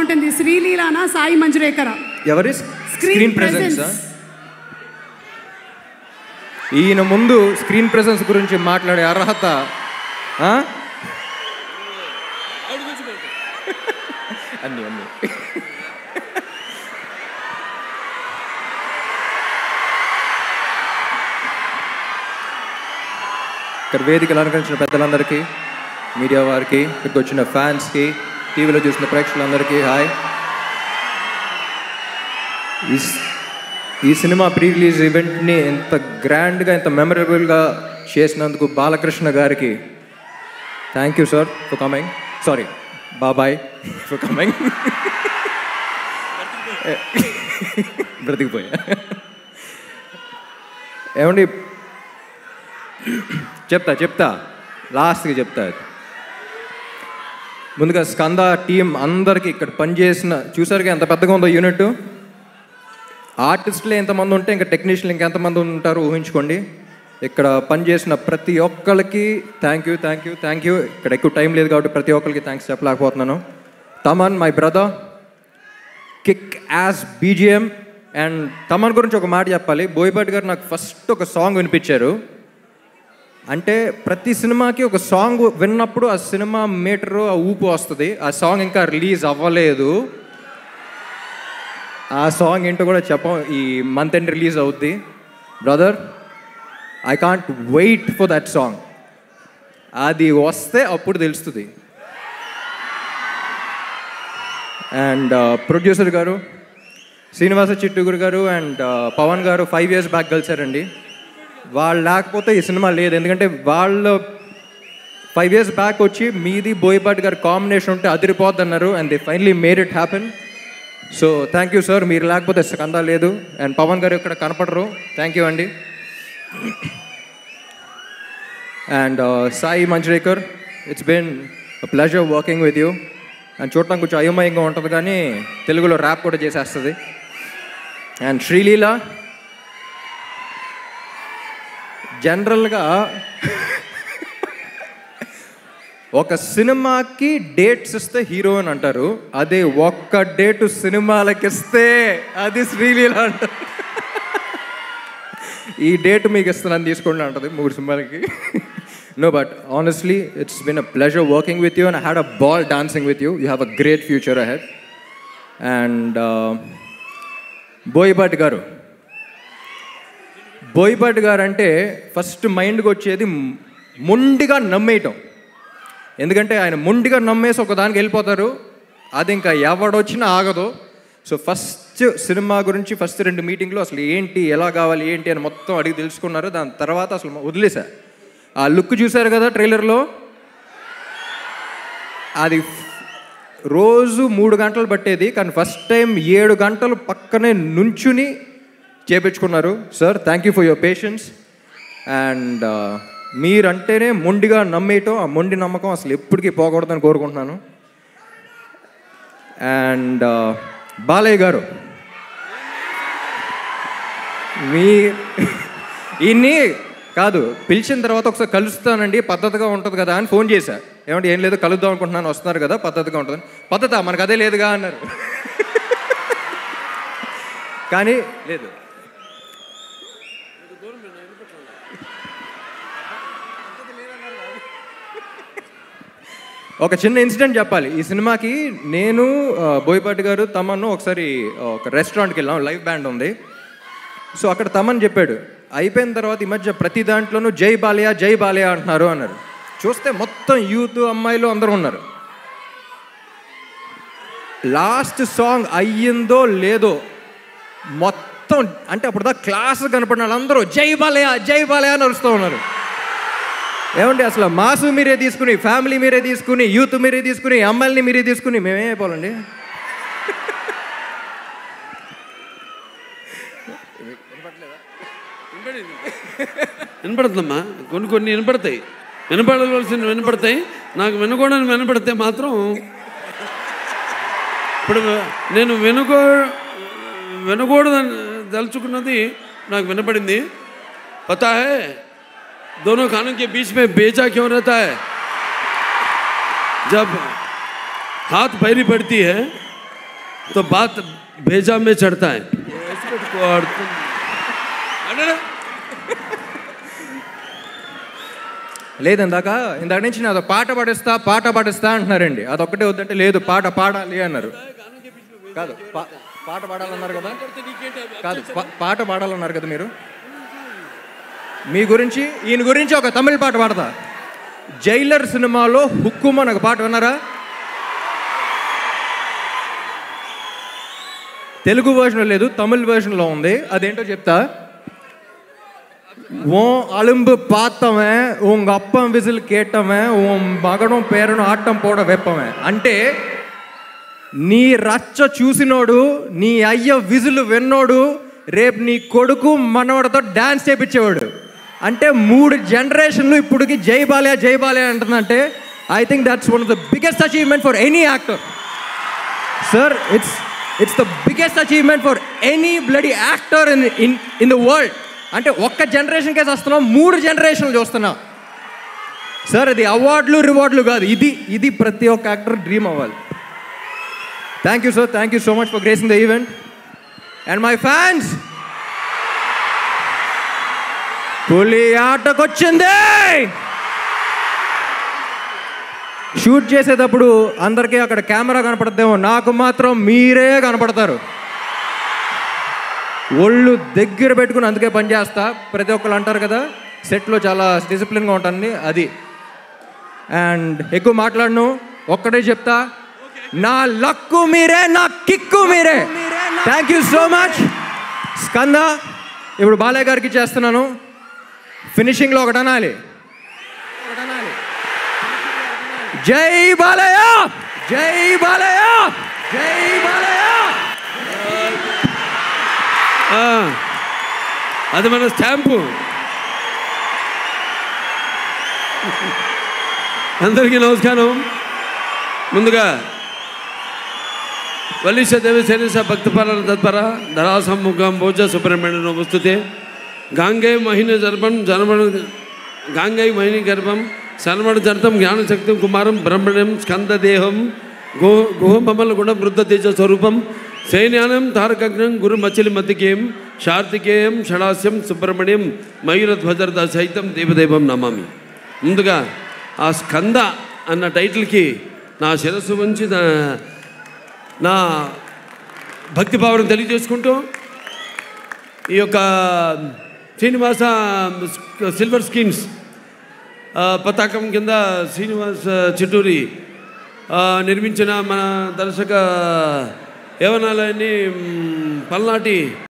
బాగుంటుంది శ్రీలీలానా సాయి మంజురేకర ఎవరి Screen screen presence presence. ఈయన ముందు స్క్రీన్ ప్రెసెన్స్ గురించి మాట్లాడే అర్హత ఆ? అన్ని అన్ని ఇక్కడ వేదికలు అలంకరించిన పెద్దలందరికీ మీడియా వారికి ఇక్కడికి వచ్చిన ఫ్యాన్స్కి టీవీలో చూసిన ప్రేక్షకులందరికీ హాయ్ ఈ స్- ఈ సినిమా ప్రీ రిలీజ్ ఈవెంట్ని ఎంత గ్రాండ్గా ఎంత మెమరబుల్గా చేసినందుకు బాలకృష్ణ గారికి thank you sir for coming sorry బాబాయ్ ఫర్ కమింగ్ బ్రతికిపోయా ఏమండి చెప్తా చెప్తా లాస్ట్కి చెప్తా అది. ముందుగా స్కంద టీం అందరికీ ఇక్కడ పనిచేసిన చూసారుగా ఎంత పెద్దగా ఉందో యూనిట్ ఆర్టిస్టులు ఎంతమంది ఉంటే ఇంకా టెక్నీషియన్లు ఇంకెంతమంది ఉంటారో ఊహించుకోండి ఇక్కడ పనిచేసిన ప్రతి ఒక్కరికి thank you thank you thank you ఇక్కడ ఎక్కువ టైం లేదు కాబట్టి ప్రతి ఒక్కరికి థ్యాంక్స్ చెప్పలేకపోతున్నాను Thaman my brother kick as BGM and Thaman గురించి ఒక మాట చెప్పాలి బోయపాటి గారు నాకు ఫస్ట్ ఒక సాంగ్ వినిపించారు అంటే ప్రతి సినిమాకి ఒక సాంగ్ విన్నప్పుడు ఆ సినిమా మీటరు ఆ ఊపు వస్తుంది ఆ సాంగ్ ఇంకా రిలీజ్ అవ్వలేదు ఆ సాంగ్ ఏంటో కూడా చెప్పం ఈ మంత్ ఎండ్ రిలీజ్ అవుద్ది brother I can't wait for that song అది వస్తే అప్పుడు తెలుస్తుంది అండ్ ప్రొడ్యూసర్ గారు శ్రీనివాస చిట్టూగురు గారు అండ్ పవన్ గారు ఫైవ్ ఇయర్స్ బ్యాక్ కలిసారండి వాళ్ళు లేకపోతే ఈ సినిమా లేదు ఎందుకంటే వాళ్ళు ఫైవ్ ఇయర్స్ బ్యాక్ వచ్చి మీది బోయపాటి గారి కాంబినేషన్ ఉంటే అదిరిపోద్ది అన్నారు and they finally made it happen so thank you sir మీరు లేకపోతే స్కంద లేదు అండ్ పవన్ గారు ఇక్కడ కనపడరు థ్యాంక్ యూ అండి and Sai Manjrekar it's been pleasure working with you and చూడటానికి కొంచెం అయోమయంగా ఉంటుంది కానీ తెలుగులో ర్యాప్ కూడా చేసేస్తుంది అండ్ శ్రీలీల జనరల్గా ఒక సినిమాకి డేట్స్ ఇస్తే హీరో అని అంటారు అదే ఒక్క డేట్ సినిమాలకి ఇస్తే అది శ్రీలీల అంటారు ఈ డేట్ మీకు ఇస్తున్నాను తీసుకోండి అంటది మూడు సినిమాలకి no but honestly it's been a pleasure working with you and had a ball dancing with you you have a great future ahead and Boyapati garu Boyapati గారు అంటే ఫస్ట్ మైండ్కి వచ్చేది మొండిగా నమ్మేయటం ఎందుకంటే ఆయన మొండిగా నమ్మేసి ఒక దానికి వెళ్ళిపోతారు అది ఇంకా ఎవడొచ్చినా ఆగదు సో ఫస్ట్ సినిమా గురించి ఫస్ట్ రెండు మీటింగ్లో అసలు ఏంటి ఎలా కావాలి ఏంటి అని మొత్తం అడిగి తెలుసుకున్నారు దాని తర్వాత అసలు వదిలేసా ఆ లుక్ చూశారు కదా ట్రైలర్లో అది రోజు మూడు గంటలు పట్టేది కానీ ఫస్ట్ టైం ఏడు గంటలు పక్కనే నుంచుని చేపించుకున్నారు sir thank you for your patience and మీరంటేనే మొండిగా నమ్మేయటం ఆ మొండి నమ్మకం అసలు ఎప్పటికీ పోకూడదని కోరుకుంటున్నాను అండ్ బాలయ్య గారు మీ ఇన్ని కాదు పిలిచిన తర్వాత ఒకసారి కలుస్తానండి పద్ధతిగా ఉంటుంది కదా అని ఫోన్ చేశా ఏమంటే ఏం లేదు కలుద్దాం అనుకుంటున్నాను వస్తున్నారు కదా పద్ధతిగా ఉంటుంది పద్ధత మనకు అదే లేదుగా అన్నారు కానీ లేదు ఒక చిన్న ఇన్సిడెంట్ చెప్పాలి ఈ సినిమాకి నేను ఆ, బోయపాటి గారు తమను ఒకసారి ఆ, ఒక రెస్టారెంట్కి వెళ్ళాం లైవ్ బ్యాండ్ ఉంది సో అక్కడ తమన్ చెప్పాడు అయిపోయిన తర్వాత ఈ మధ్య ప్రతి దాంట్లోనూ జై బాలయ్య జై బాలయ్య అంటున్నారు అన్నారు చూస్తే మొత్తం యూత్ అమ్మాయిలు అందరూ ఉన్నారు లాస్ట్ సాంగ్ అయ్యిందో లేదో మొత్తం అంటే అప్పుడు దా క్లాస్ కనపడిన వాళ్ళందరూ జై బాలయ్య జై బాలయ్య అని అరుస్తూ ఉన్నారు ఏమండి అసలు మాసు మీరే తీసుకుని ఫ్యామిలీ మీరే తీసుకుని యూత్ మీరే తీసుకుని అమ్మాయిల్ని మీరే తీసుకుని మేమే అయిపోవాలండి వినపడుతుందమ్మా కొన్ని కొన్ని వినపడతాయి వినపడవలసిన వినపడతాయి నాకు వినకూడని వినపడితే మాత్రం ఇప్పుడు నేను వినుకో వినకూడదని తలుచుకున్నది నాకు వినపడింది పతా హై दोनों खानों के बीच में बेचा क्यों रहता है जब हाथ पैरी पड़ती है तो बात भेजा में चढ़ता है ऐसे పెట్టుకో, అర్థం. అడరా. లేదు ఇందాక ఇందాక నుంచి నేను అదొక పాట పాడిస్తా పాట పాడిస్తా అంటున్నారండి అదొక్కటే వద్దంటే లేదు పాట పాడాలి అన్నారు కాదు పా- పాట పాడాలన్నారు కదా కాదు పా- పాట పాడాలన్నారు కదా మీరు మీ గురించి ఈయన గురించి ఒక తమిళ పాట పాడతా జైలర్ సినిమాలో హుక్కుమ అని ఒక పాట విన్నారా తెలుగు version లేదు తమిళ్ version లో ఉంది అదేంటో చెప్తా உன் அலும்பு பார்த்தவன் உங்க அப்பன் விசில் கேட்டவன் உன் మగడం పేరును ఆటం పోడ వెప్పవన్ అంటే నీ రచ్చ చూసినోడు నీ అయ్య విజులు విన్నోడు రేపు నీ కొడుకు మనవడితో డాన్స్ చేపించేవాడు అంటే మూడు జనరేషన్లు ఇప్పటికి జై బాలయ జై బాలయ అంటుందంటే I think that's one of the biggest achievement for any actor sir it's it's the biggest achievement for any bloody actor in in in the world అంటే ఒక్క జనరేషన్కే వస్తున్నాం మూడు జనరేషన్లు చూస్తున్నాం సార్ ఇది అవార్డులు రివార్డులు కాదు ఇది ఇది ప్రతి ఒక్క యాక్టర్ డ్రీమ్ అవ్వాలి thank you sir thank you so much for gracing the event and my fans పులి ఆటకొచ్చింది షూట్ చేసేటప్పుడు అందరికీ అక్కడ కెమెరా కనపడద్దేమో నాకు మాత్రం మీరే కనపడతారు ఒళ్ళు దగ్గర పెట్టుకుని అందుకే పని చేస్తా ప్రతి ఒక్కరు అంటారు కదా సెట్లో చాలా డిసిప్లిన్గా ఉంటాను అది అండ్ ఎక్కువ మాట్లాడను ఒక్కటే చెప్తా నా లక్కు మీరే నా కిక్కు మీరే thank you so much Skanda ఇప్పుడు బాలయ్య గారికి చేస్తున్నాను ఫినిషింగ్లో ఒకటి అనాలి జై బాలయ్య జై బాలయ్య జై బాలయ్య ఆ, అది మన స్టాంపు అందరికీ నమస్కారం ముందుగా వలిష దేవసేన భక్తపర తత్పర ధరాసమ్ముఖం భోజ సుబ్రహ్మణ్యం వస్తుతే గాంగే మహిని జర్భం జన్మణ గాంగై మహిని గర్భం శర్మణ జర్తం జ్ఞానశక్తి కుమారం బ్రహ్మణ్యం స్కందదేహం గో గుహమమల గుణ వృద్ధ తేజ స్వరూపం సైన్యానం తారకగ్నం గురు మచిలి మతికేయం శార్తికేయం షడాస్యం సుబ్రహ్మణ్యం మయూరధ్వజర్ద సహితం దేవదేవం నమామి ముందుగా ఆ స్కంద అన్న టైటిల్కి నా శిరస్సు వంచి నా- నా భక్తి భావన తెలియజేసుకుంటూ ఈ యొక్క శ్రీనివాస సిల్వర్ స్కీమ్స్ ఆ, పతాకం కింద శ్రీనివాస్ చిట్టూరి ఆ, నిర్మించిన మన దర్శక యవనాలన్నీ మ్, పల్నాటి